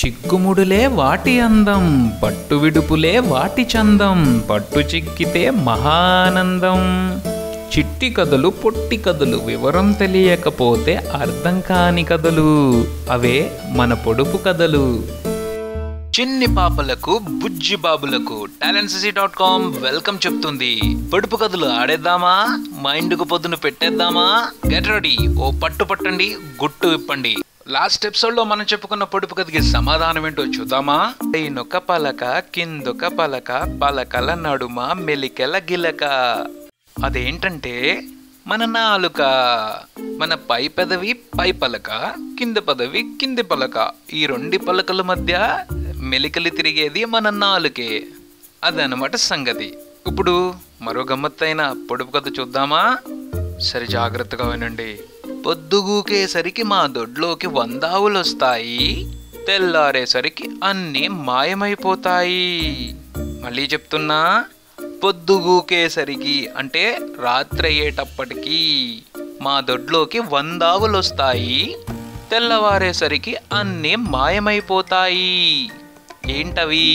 చిక్కుముడులే వాటి అందం పట్టు విడుపులే వాటి చందం పట్టు చిక్కితే మహానందం చిట్టి కథలు పొట్టి కథలు వివరం తెలియకపోతే అర్థం కాని కథలు అవే మన పొడుపు కథలు చిన్ని పాపలకు బుజ్జి బాబులకు టాలెంట్సీ డాట్ కామ్ వెల్కమ్ చెప్తుంది పొడుపు కథలు ఆడేద్దామా మైండ్కు పొద్దున పెట్టేద్దామా గెట్ రెడీ ఓ పట్టు పట్టండి గుట్టు విప్పండి లాస్ట్ ఎపిసోడ్ లో మనం చెప్పుకున్న పొడుపు కథకి సమాధానం ఏంటో చూద్దామా నొక్క పలక కిందొక పలక పలకల నడుమ మెలికెల గిలక అదేంటంటే మన నాలుక మన పై పెదవి పై పలక కింద పదవి కింది పలక ఈ రెండు పలకల మధ్య మెలికలు తిరిగేది మన నాలుకే అదనమాట సంగతి ఇప్పుడు మరో గమ్మత్తైన పొడుపు కథ చూద్దామా సరి జాగ్రత్తగా వినండి పొద్దుగూకేసరికి మా దొడ్లోకి వందావులు వస్తాయి తెల్లారేసరికి అన్నీ మాయమైపోతాయి మళ్ళీ చెప్తున్నా పొద్దుగూకేసరికి అంటే రాత్రి అయ్యేటప్పటికి మా దొడ్లోకి వందావులు వస్తాయి తెల్లవారేసరికి అన్నీ మాయమైపోతాయి ఏంటవి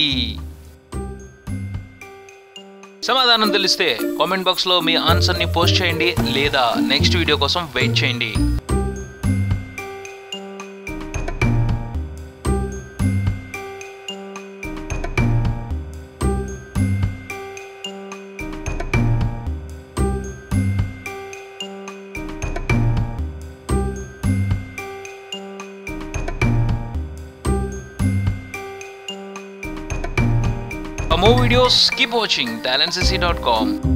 సమాధానం తెలిస్తే కామెంట్ బాక్స్లో మీ ఆన్సర్ని పోస్ట్ చేయండి లేదా నెక్స్ట్ వీడియో కోసం వెయిట్ చేయండి For more videos, keep watching talentsissy.com.